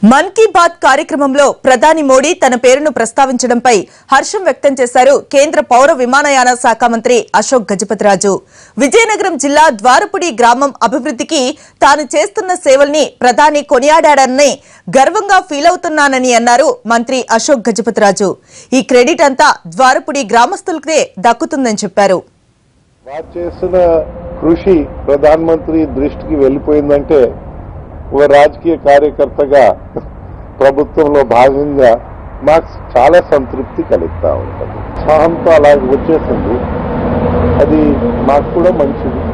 మన్ key bath కార్యక్రమంలో ప్రధాని మోడీ తన పేరును ప్రస్తావించడంపై హర్షం వ్యక్తం చేశారు కేంద్ర పౌర విమానయాన శాఖ మంత్రి అశోక్ గజపతిరాజు విజయనగరం జిల్లా ద్వారపుడి గ్రామం అభివృద్ధికి తాను చేస్తున్న సేవల్ని ప్రధాని కొనియాడారని గర్వంగా ఫీల్ అవుతున్నానని అన్నారు మంత్రి అశోక్ గజపతిరాజు ఈ క్రెడిట్ అంతా ద్వారపుడి గ్రామస్తులకే దక్కుతుందని చెప్పారు వారు చేస్తున్న కృషి ప్రధాన మంత్రి దృష్టికి వెళ్ళిపోయిందంటే ఒక రాజకీయ కార్యకర్తగా ప్రభుత్వంలో భాగంగా మాకు చాలా సంతృప్తి కలుగుతూ ఉంటుంది ఉత్సాహంతో అలాగే వచ్చేసింది అది మాకు కూడా మంచిది